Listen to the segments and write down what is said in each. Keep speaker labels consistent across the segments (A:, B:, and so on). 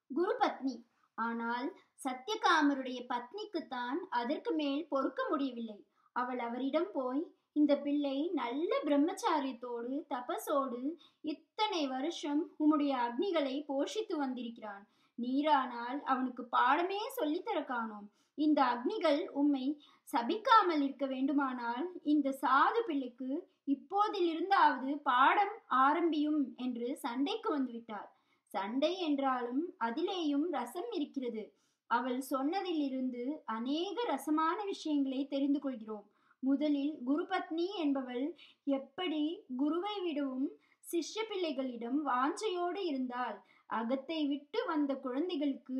A: குரு பத்னி ஆனால் சத்தியகாமருடைய பத்னிக்குத்தான் அதற்கு மேல் பொறுக்க முடியவில்லை அவள் அவரிடம் போய் இந்த பிள்ளை நல்ல பிரம்மச்சாரியத்தோடு தபசோடு இத்தனை வருஷம் உம்முடைய அக்னிகளை போஷித்து வந்திருக்கிறான் நீரானால் அவனுக்கு பாடமே சொல்லித்தர காணோம் இந்த அக்னிகள் உம்மை சபிக்காமல் இருக்க வேண்டுமானால் இந்த சாது பிள்ளைக்கு இப்போதிலிருந்தாவது பாடம் ஆரம்பியும் என்று சண்டைக்கு வந்துவிட்டார் சண்டை என்றாலும் அதிலேயும் ரசம் இருக்கிறது அவள் சொன்னதிலிருந்து அநேக ரசமான விஷயங்களை தெரிந்து கொள்கிறோம் முதலில் குருபத்னி என்பவள் எப்படி குருவை விடவும் சிஷ்ய பிள்ளைகளிடம் வாஞ்சையோடு இருந்தால் அகத்தை விட்டு வந்த குழந்தைகளுக்கு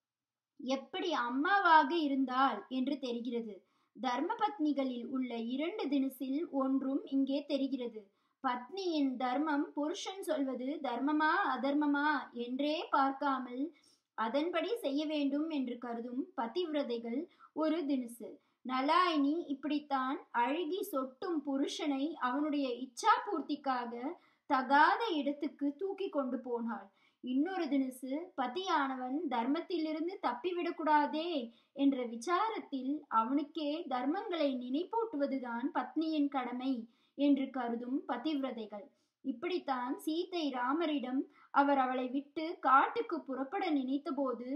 A: எப்படி அம்மாவாக இருந்தாள் என்று தெரிகிறது தர்ம பத்னிகளில் உள்ள இரண்டு தினசில் ஒன்றும் இங்கே தெரிகிறது பத்னியின் தர்மம் புருஷன் சொல்வது தர்மமா அதர்மமா என்றே பார்க்காமல் அதன்படி செய்ய வேண்டும் என்று கருதும் பதிவிரதைகள் ஒரு தினசு நலாயினி இப்படித்தான் அழுகி சொட்டும் புருஷனை அவனுடைய இச்சா பூர்த்திக்காக தகாத இடத்துக்கு தூக்கி கொண்டு போனாள் இன்னொரு தினசு பதியானவன் தர்மத்திலிருந்து தப்பிவிடக்கூடாதே என்ற விசாரத்தில் அவனுக்கே தர்மங்களை நினைப்பூட்டுவதுதான் பத்னியின் கடமை என்று கருதும் பதிவிரதைகள் இப்படித்தான் சீதை ராமரிடம் அவர் அவளை விட்டு காட்டுக்கு புறப்பட நினைத்தபோது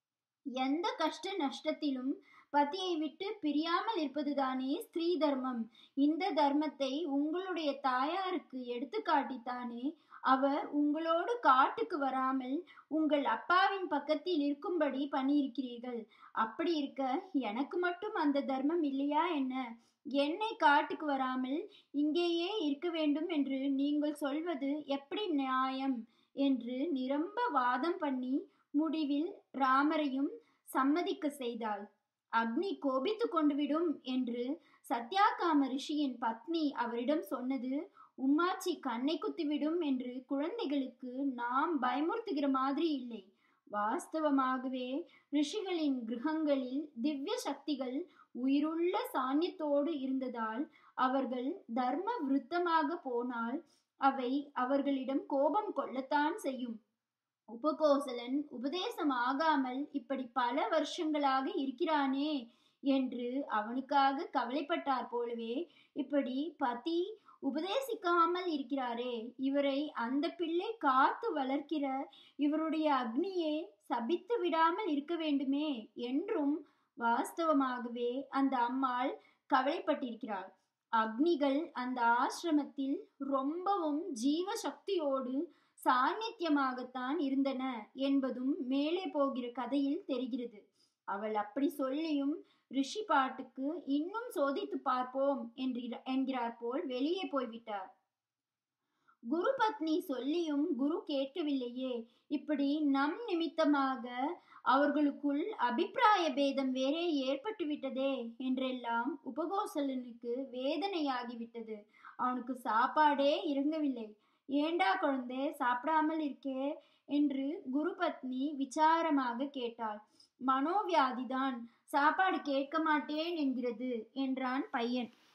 A: எந்த கஷ்ட நஷ்டத்திலும் பதியை விட்டு பிரியாமல் இருப்பதுதானே ஸ்திரீ தர்மம் இந்த தர்மத்தை உங்களுடைய தாயாருக்கு எடுத்துக்காட்டித்தானே அவர் உங்களோடு காட்டுக்கு வராமல் உங்கள் அப்பாவின் பக்கத்தில் இருக்கும்படி பண்ணியிருக்கிறீர்கள் அப்படி இருக்க எனக்கு மட்டும் அந்த தர்மம் இல்லையா என்ன என்னை காட்டுக்கு வராமல் இங்கேயே இருக்க வேண்டும் என்று நீங்கள் சொல்வது எப்படி நியாயம் என்று நிரம்ப வாதம் பண்ணி முடிவில் ராமரையும் சம்மதிக்க செய்தாள் அக்னி கோபித்து கொண்டு விடும் என்று சத்யாகாம ரிஷியின் பத்னி அவரிடம் சொன்னது உம்மாச்சி கண்ணை குத்திவிடும் என்று குழந்தைகளுக்கு நாம் பயமுறுத்துகிற மாதிரி இல்லை வாஸ்தவமாகவே ரிஷிகளின் கிரகங்களில் திவ்ய சக்திகள் உயிருள்ள சாநியத்தோடு இருந்ததால் அவர்கள் தர்ம விருத்தமாக போனால் அவை அவர்களிடம் கோபம் கொள்ளத்தான் செய்யும் உபகோசலன் உபதேசம் ஆகாமல் இப்படி பல வருஷங்களாக இருக்கிறானே என்று அவனுக்காக கவலைப்பட்டார் போலவே இப்படி பதி உபதேசிக்காமல் இருக்கிறாரே இவரை அந்த பிள்ளை காத்து வளர்க்கிற இவருடைய அக்னியே சபித்து விடாமல் இருக்க வேண்டுமே என்றும் வாஸ்தவமாகவே அந்த அம்மாள் கவலைப்பட்டிருக்கிறாள் அக்னிகள் அந்த ஆசிரமத்தில் ரொம்பவும் ஜீவ சக்தியோடு சாநித்தியமாகத்தான் இருந்தன என்பதும் மேலே போகிற கதையில் தெரிகிறது அவள் அப்படி சொல்லியும் ரிஷி பாட்டுக்கு இன்னும் சோதித்து பார்ப்போம் என்கிற என்கிறார் போல் வெளியே போய்விட்டார் குரு பத்னி சொல்லியும் குரு கேட்கவில்லையே இப்படி நம் நிமித்தமாக அவர்களுக்குள் அபிப்பிராய பேதம் வேறே ஏற்பட்டு விட்டதே என்றெல்லாம் உபகோசலனுக்கு வேதனையாகிவிட்டது அவனுக்கு சாப்பாடே இறங்கவில்லை ஏண்டா குழந்தை சாப்பிடாமல் இருக்கே என்று குரு பத்னி விசாரமாக கேட்டாள் மனோவியாதிதான் சாப்பாடு கேட்க மாட்டேன் என்கிறது என்றான் பையன்